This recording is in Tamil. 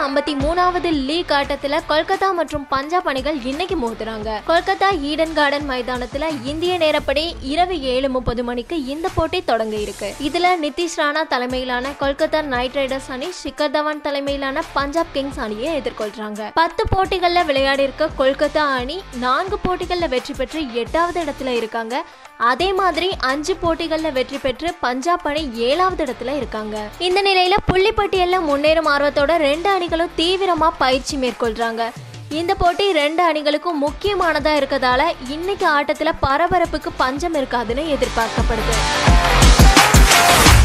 ஐம்பத்தி மூணாவது லீக் ஆட்டத்துல கொல்கத்தா மற்றும் பஞ்சாப் அணிகள் இன்னைக்கு மோதுறாங்க கொல்கத்தா ஈடன் கார்டன் மைதானத்துல இந்திய நேரப்படி இரவு ஏழு முப்பது மணிக்கு இந்த போட்டி தொடங்க இருக்கு இதுல நிதிஷ் ராணா தலைமையிலான கொல்கத்தா நைட் ரைடர்ஸ் அணி ஷிகர் தவான் தலைமையிலான பஞ்சாப் கிங்ஸ் அணியை எதிர்கொள்றாங்க பத்து போட்டிகள்ல விளையாடி இருக்க கொல்கத்தா அணி நான்கு போட்டிகள்ல வெற்றி பெற்று எட்டாவது இடத்துல இருக்காங்க அதே மாதிரி அஞ்சு போட்டிகள்ல வெற்றி பெற்று பஞ்சாப் அணி ஏழாவது இடத்துல இருக்காங்க இந்த நிலையில புள்ளிப்பட்டியல்ல முன்னேறும் ஆர்வத்தோட ரெண்டு அணிகளும் தீவிரமா பயிற்சி மேற்கொள்றாங்க இந்த போட்டி ரெண்டு அணிகளுக்கும் முக்கியமானதா இருக்கதால இன்னைக்கு ஆட்டத்துல பரபரப்புக்கு பஞ்சம் இருக்காதுன்னு எதிர்பார்க்கப்படுது